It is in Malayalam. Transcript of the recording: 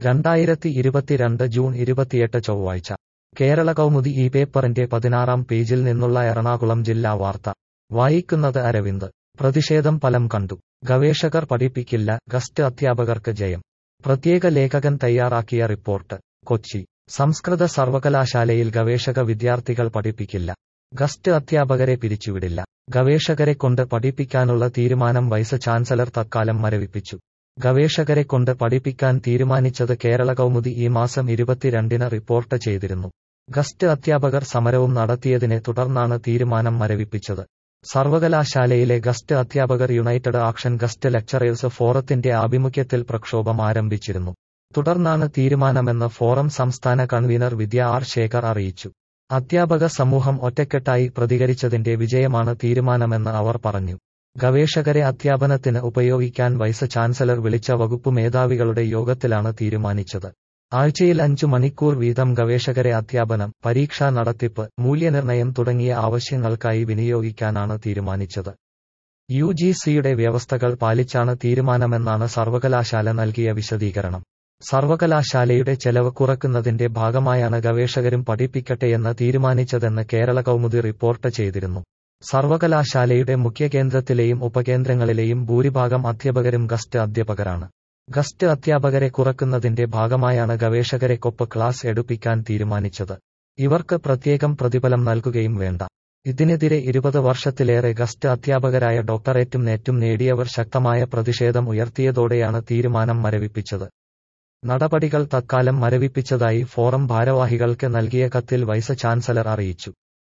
രണ്ടായിരത്തി ഇരുപത്തിരണ്ട് ജൂൺ ഇരുപത്തിയെട്ട് ചൊവ്വാഴ്ച കേരള കൗമുദി ഈ പേപ്പറിന്റെ പതിനാറാം പേജിൽ നിന്നുള്ള എറണാകുളം ജില്ലാ വാർത്ത വായിക്കുന്നത് അരവിന്ദ് പ്രതിഷേധം ഫലം കണ്ടു ഗവേഷകർ പഠിപ്പിക്കില്ല ഗസ്റ്റ് അധ്യാപകർക്ക് ജയം പ്രത്യേക ലേഖകൻ തയ്യാറാക്കിയ റിപ്പോർട്ട് കൊച്ചി സംസ്കൃത സർവകലാശാലയിൽ ഗവേഷക വിദ്യാർത്ഥികൾ പഠിപ്പിക്കില്ല ഗസ്റ്റ് അധ്യാപകരെ പിരിച്ചുവിടില്ല ഗവേഷകരെ കൊണ്ട് പഠിപ്പിക്കാനുള്ള തീരുമാനം വൈസ് ചാൻസലർ തത്കാലം മരവിപ്പിച്ചു ഗവേഷകരെ കൊണ്ട് പഠിപ്പിക്കാൻ തീരുമാനിച്ചത് കേരള കൗമുദി ഈ മാസം ഇരുപത്തിരണ്ടിന് റിപ്പോർട്ട് ചെയ്തിരുന്നു ഗസ്റ്റ് അധ്യാപകർ സമരവും നടത്തിയതിനെ തുടർന്നാണ് തീരുമാനം മരവിപ്പിച്ചത് സർവകലാശാലയിലെ ഗസ്റ്റ് അധ്യാപകർ യുണൈറ്റഡ് ആക്ഷൻ ഗസ്റ്റ് ലെക്ചറേഴ്സ് ഫോറത്തിന്റെ ആഭിമുഖ്യത്തിൽ പ്രക്ഷോഭം ആരംഭിച്ചിരുന്നു തുടർന്നാണ് തീരുമാനമെന്ന് ഫോറം സംസ്ഥാന കൺവീനർ വിദ്യ ആർ ശേഖർ അറിയിച്ചു അധ്യാപക സമൂഹം ഒറ്റക്കെട്ടായി പ്രതികരിച്ചതിന്റെ വിജയമാണ് തീരുമാനമെന്ന് അവർ പറഞ്ഞു ഗവേഷകരെ അധ്യാപനത്തിന് ഉപയോഗിക്കാൻ വൈസ് ചാൻസലർ വിളിച്ച വകുപ്പ് മേധാവികളുടെ യോഗത്തിലാണ് തീരുമാനിച്ചത് ആഴ്ചയിൽ അഞ്ചു മണിക്കൂർ വീതം ഗവേഷകരെ അധ്യാപനം പരീക്ഷാ നടത്തിപ്പ് മൂല്യനിർണയം തുടങ്ങിയ ആവശ്യങ്ങൾക്കായി വിനിയോഗിക്കാനാണ് തീരുമാനിച്ചത് യു ജി സിയുടെ വ്യവസ്ഥകൾ പാലിച്ചാണ് തീരുമാനമെന്നാണ് സർവകലാശാല നൽകിയ വിശദീകരണം സർവകലാശാലയുടെ ചെലവ് കുറക്കുന്നതിന്റെ ഭാഗമായാണ് ഗവേഷകരും പഠിപ്പിക്കട്ടെയെന്ന് തീരുമാനിച്ചതെന്ന് കേരള കൗമുദി റിപ്പോർട്ട് ചെയ്തിരുന്നു സർവകലാശാലയുടെ മുഖ്യ കേന്ദ്രത്തിലെയും ഉപകേന്ദ്രങ്ങളിലെയും ഭൂരിഭാഗം അധ്യാപകരും ഗസ്റ്റ് അധ്യാപകരാണ് ഗസ്റ്റ് അധ്യാപകരെ കുറക്കുന്നതിന്റെ ഭാഗമായാണ് ഗവേഷകരെ കൊപ്പ് ക്ലാസ് എടുപ്പിക്കാൻ തീരുമാനിച്ചത് ഇവർക്ക് പ്രത്യേകം പ്രതിഫലം നൽകുകയും വേണ്ട ഇതിനെതിരെ ഇരുപത് വർഷത്തിലേറെ ഗസ്റ്റ് അധ്യാപകരായ ഡോക്ടറേറ്റും നെറ്റും നേടിയവർ ശക്തമായ പ്രതിഷേധം ഉയർത്തിയതോടെയാണ് തീരുമാനം മരവിപ്പിച്ചത് നടപടികൾ തത്കാലം മരവിപ്പിച്ചതായി ഫോറം ഭാരവാഹികൾക്ക് നൽകിയ കത്തിൽ വൈസ് ചാൻസലർ അറിയിച്ചു